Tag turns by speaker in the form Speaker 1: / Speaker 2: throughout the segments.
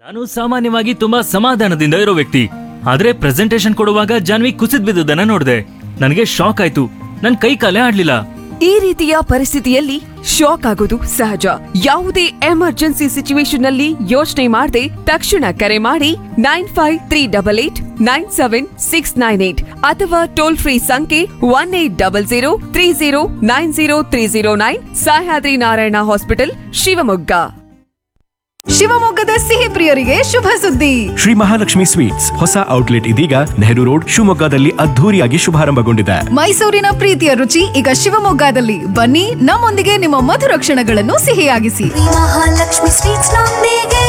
Speaker 1: ನಾನು ಸಾಮಾನ್ಯವಾಗಿ ತುಂಬಾ ಸಮಾಧಾನದಿಂದ ಇರೋ ವ್ಯಕ್ತಿ ಆದ್ರೆ ಪ್ರೆಸೆಂಟೇಶನ್ ಕೊಡುವಾಗ ಜಾನ್ವಿ ಕುಸಿದ್ ಬಿದ್ದುದನ್ನ ನೋಡಿದೆ ನನಗೆ ಶಾಕ್ ಆಯ್ತು ನನ್ ಕೈ ಕಾಲೇ ಆಡ್ಲಿಲ್ಲ
Speaker 2: ಈ ರೀತಿಯ ಪರಿಸ್ಥಿತಿಯಲ್ಲಿ ಶಾಕ್ ಆಗೋದು ಸಹಜ ಯಾವುದೇ ಎಮರ್ಜೆನ್ಸಿ ಸಿಚುವೇಶನ್ ನಲ್ಲಿ ಯೋಚನೆ ಮಾಡದೆ ತಕ್ಷಣ ಕರೆ ಮಾಡಿ nine five three double eight nine seven six nine eight ಅಥವಾ ಟೋಲ್ ಫ್ರೀ ಸಂಖ್ಯೆ one eight double zero three zero nine zero three zero nine Sahyadri Narayana hospital Shivamogga
Speaker 3: ಶಿವಮೊಗ್ಗದ ಸಿಹಿ ಪ್ರಿಯರಿಗೆ ಶುಭ ಸುದ್ದಿ
Speaker 4: ಶ್ರೀ ಮಹಾಲಕ್ಷ್ಮಿ ಸ್ವೀಟ್ಸ್ ಹೊಸ ಔಟ್ಲೆಟ್ ಇದೀಗ ನೆಹರು ರೋಡ್ ಶಿವಮೊಗ್ಗದಲ್ಲಿ ಅದ್ಧೂರಿಯಾಗಿ ಶುಭಾರಂಭಗೊಂಡಿದೆ
Speaker 3: ಮೈಸೂರಿನ ಪ್ರೀತಿಯ ರುಚಿ ಈಗ ಶಿವಮೊಗ್ಗದಲ್ಲಿ ಬನ್ನಿ ನಮ್ಮೊಂದಿಗೆ ನಿಮ್ಮ ಮಧುರ ಕ್ಷಣಗಳನ್ನು ಸಿಹಿಯಾಗಿಸಿ
Speaker 5: ಮಹಾಲಕ್ಷ್ಮಿ ಸ್ವೀಟ್ಸ್ ನೊಂದಿಗೆ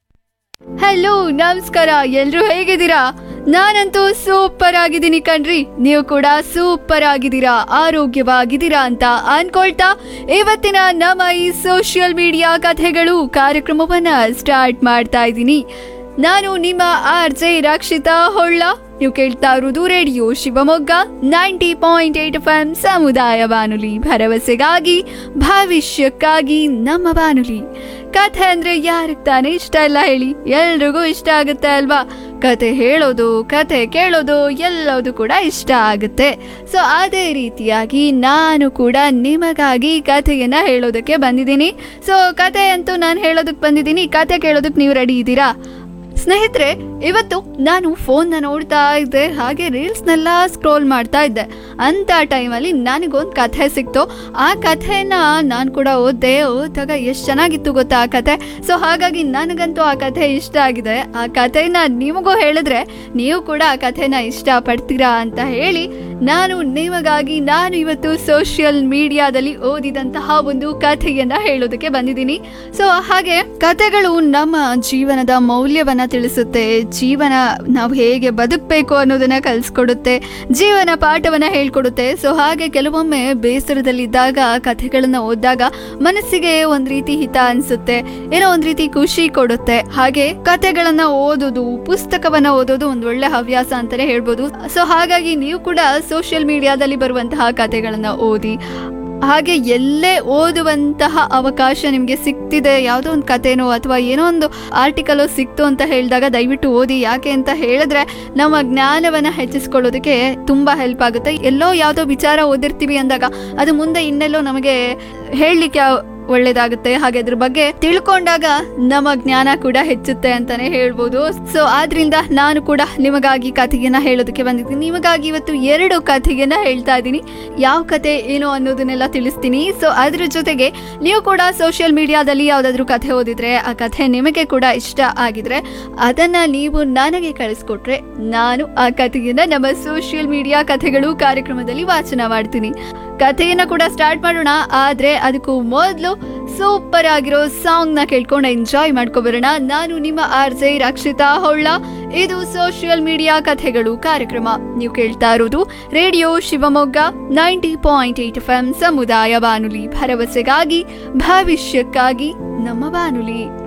Speaker 6: ಹಲೋ ನಮಸ್ಕಾರ ಎಲ್ರು ಹೇಗಿದ್ದೀರಾ ನಾನಂತೂ ಸೂಪರ್ ಆಗಿದ್ದೀನಿ ಕಣ್ರಿ ನೀವು ಕೂಡ ಸೂಪರ್ ಆಗಿದ್ದೀರಾ ಆರೋಗ್ಯವಾಗಿದ್ದೀರಾ ಅಂತ ಅನ್ಕೊಳ್ತಾ ಇವತ್ತಿನ ನಮ್ಮ ಈ ಸೋಷಿಯಲ್ ಮೀಡಿಯಾ ಕಥೆಗಳು ಕಾರ್ಯಕ್ರಮವನ್ನ ಸ್ಟಾರ್ಟ್ ಮಾಡ್ತಾ ಇದ್ದೀನಿ ನಾನು ನಿಮ್ಮ ಆರ್ ಜೆ ರಕ್ಷಿತಾ ಹೊಳ್ಳ ನೀವು ಕೇಳ್ತಾ ಇರುವುದು radio Shivamogga ninety point eight F M ಸಮುದಾಯ ಬಾನುಲಿ ಭರವಸೆಗಾಗಿ ಭವಿಷ್ಯಕ್ಕಾಗಿ ನಮ್ಮ ಬಾನುಲಿ ಕಥೆ ಅಂದ್ರೆ ಯಾರಿಗೆ ತಾನೇ ಇಷ್ಟ ಇಲ್ಲ ಹೇಳಿ ಎಲ್ರಿಗೂ ಇಷ್ಟ ಆಗುತ್ತೆ ಅಲ್ವಾ ಕತೆ ಹೇಳೋದು ಕತೆ ಕೇಳೋದು ಎಲ್ಲದು ಕೂಡ ಇಷ್ಟ ಆಗುತ್ತೆ ಸೊ ಅದೇ ರೀತಿಯಾಗಿ ನಾನು ಕೂಡ ನಿಮಗಾಗಿ ಕಥೆಯನ್ನ ಹೇಳೋದಕ್ಕೆ ಬಂದಿದ್ದೀನಿ ಸೊ ಕತೆ ಅಂತೂ ನಾನು ಹೇಳೋದಕ್ಕೆ ಬಂದಿದ್ದೀನಿ ಕತೆ ಕೇಳೋದಕ್ಕೆ ನೀವು ರೆಡಿ ಇದ್ದೀರಾ ಸ್ನೇಹಿತರೆ ಇವತ್ತು ನಾನು ಫೋನ್ನ ನೋಡ್ತಾ ಇದ್ದೆ ಹಾಗೆ ರೀಲ್ಸ್ನೆಲ್ಲ ಸ್ಕ್ರೋಲ್ ಮಾಡ್ತಾ ಇದ್ದೆ ಅಂತ ಟೈಮಲ್ಲಿ ನನಗೊಂದು ಕಥೆ ಸಿಕ್ತು ಆ ಕಥೆನ ನಾನು ಕೂಡ ಓದ್ದೆ ಓದಿದಾಗ ಎಷ್ಟು ಚೆನ್ನಾಗಿತ್ತು ಗೊತ್ತಾ ಆ ಕಥೆ ಸೊ ಹಾಗಾಗಿ ನನಗಂತೂ ಆ ಕಥೆ ಇಷ್ಟ ಆಗಿದೆ ಆ ಕಥೆನ ನಿಮಗೂ ಹೇಳಿದ್ರೆ ನೀವು ಕೂಡ ಆ ಕಥೆನ ಇಷ್ಟ ಪಡ್ತೀರಾ ಅಂತ ಹೇಳಿ ನಾನು ನಿಮಗಾಗಿ ನಾನು ಇವತ್ತು ಸೋಷಿಯಲ್ ಮೀಡಿಯಾದಲ್ಲಿ ಓದಿದಂತಹ ಒಂದು ಕಥೆಯನ್ನ ಹೇಳೋದಕ್ಕೆ ಬಂದಿದ್ದೀನಿ ಸೊ ಹಾಗೆ ಕಥೆಗಳು ನಮ್ಮ ಜೀವನದ ಮೌಲ್ಯವನ್ನ ತಿಳಿಸುತ್ತೆ ಜೀವನ ನಾವು ಹೇಗೆ ಬದುಕಬೇಕು ಅನ್ನೋದನ್ನ ಕಲಿಸ್ಕೊಡುತ್ತೆ ಜೀವನ ಪಾಠವನ್ನ ಹೇಳ್ಕೊಡುತ್ತೆ ಸೊ ಹಾಗೆ ಕೆಲವೊಮ್ಮೆ ಬೇಸರದಲ್ಲಿದ್ದಾಗ ಕಥೆಗಳನ್ನ ಓದಿದಾಗ ಮನಸ್ಸಿಗೆ ಒಂದ್ ರೀತಿ ಹಿತ ಅನ್ಸುತ್ತೆ ಏನೋ ಒಂದ್ ರೀತಿ ಖುಷಿ ಕೊಡುತ್ತೆ ಹಾಗೆ ಕಥೆಗಳನ್ನ ಓದೋದು ಪುಸ್ತಕವನ್ನ ಓದೋದು ಒಂದ್ ಒಳ್ಳೆ ಹವ್ಯಾಸ ಅಂತಾನೆ ಹೇಳ್ಬೋದು ಸೊ ಹಾಗಾಗಿ ನೀವು ಕೂಡ ಸೋಷಿಯಲ್ ಮೀಡಿಯಾದಲ್ಲಿ ಬರುವಂತಹ ಕಥೆಗಳನ್ನ ಓದಿ ಹಾಗೆ ಎಲ್ಲೇ ಓದುವಂತಹ ಅವಕಾಶ ನಿಮಗೆ ಸಿಗ್ತಿದೆ ಯಾವುದೋ ಒಂದು ಕಥೆನೋ ಅಥವಾ ಏನೋ ಒಂದು ಆರ್ಟಿಕಲೋ ಸಿಕ್ತು ಅಂತ ಹೇಳಿದಾಗ ದಯವಿಟ್ಟು ಓದಿ ಯಾಕೆ ಅಂತ ಹೇಳಿದ್ರೆ ನಮ್ಮ ಜ್ಞಾನವನ್ನ ಹೆಚ್ಚಿಸ್ಕೊಳ್ಳೋದಕ್ಕೆ ತುಂಬಾ ಹೆಲ್ಪ್ ಆಗುತ್ತೆ ಎಲ್ಲೋ ಯಾವುದೋ ವಿಚಾರ ಓದಿರ್ತೀವಿ ಅಂದಾಗ ಅದು ಮುಂದೆ ಇನ್ನೆಲ್ಲೋ ನಮಗೆ ಹೇಳಲಿಕ್ಕೆ ಒಳ್ಳೇದಾಗುತ್ತೆ ಹಾಗೆ ಅದ್ರ ಬಗ್ಗೆ ತಿಳ್ಕೊಂಡಾಗ ನಮ್ಮ ಜ್ಞಾನ ಕೂಡ ಹೆಚ್ಚುತ್ತೆ ಅಂತಾನೆ ಹೇಳ್ಬೋದು ಸೊ ಆದ್ರಿಂದ ನಾನು ಕೂಡ ನಿಮಗಾಗಿ ಕಥೆಯನ್ನ ಹೇಳೋದಕ್ಕೆ ಬಂದಿದ್ದೀನಿ ನಿಮಗಾಗಿ ಇವತ್ತು ಎರಡು ಕಥೆಯನ್ನ ಹೇಳ್ತಾ ಇದ್ದೀನಿ ಯಾವ ಕತೆ ಏನು ಅನ್ನೋದನ್ನೆಲ್ಲ ತಿಳಿಸ್ತೀನಿ ಸೊ ಅದ್ರ ಜೊತೆಗೆ ನೀವು ಕೂಡ ಸೋಷಿಯಲ್ ಮೀಡಿಯಾದಲ್ಲಿ ಯಾವ್ದಾದ್ರು ಕಥೆ ಓದಿದ್ರೆ ಆ ಕಥೆ ನಿಮಗೆ ಕೂಡ ಇಷ್ಟ ಆಗಿದ್ರೆ ಅದನ್ನ ನೀವು ನನಗೆ ಕಳಿಸ್ಕೊಟ್ರೆ ನಾನು ಆ ಕಥೆಯನ್ನ ನಮ್ಮ ಸೋಷಿಯಲ್ ಮೀಡಿಯಾ ಕಥೆಗಳು ಕಾರ್ಯಕ್ರಮದಲ್ಲಿ ವಾಚನ ಮಾಡ್ತೀನಿ ಕಥೆಯನ್ನ ಕೂಡ ಸ್ಟಾರ್ಟ್ ಮಾಡೋಣ ಆದ್ರೆ ಅದಕ್ಕೂ ಮೊದಲು ಸೂಪರ್ ಆಗಿರೋ ಸಾಂಗ್ ನ ಕೇಳ್ಕೊಂಡು ಎಂಜಾಯ್ ಮಾಡ್ಕೊಬರೋಣ ನಾನು ನಿಮ್ಮ ಆರ್ ಜೆ ರಕ್ಷಿತಾ ಹೊಳ್ಳ ಇದು ಸೋಷಿಯಲ್ ಮೀಡಿಯಾ ಕಥೆಗಳು ಕಾರ್ಯಕ್ರಮ ನೀವು ಕೇಳ್ತಾ ಇರೋದು radio Shivamogga ninety point eight F M ಸಮುದಾಯ ಬಾನುಲಿ ಭರವಸೆಗಾಗಿ ಭವಿಷ್ಯಕ್ಕಾಗಿ ನಮ್ಮ ಬಾನುಲಿ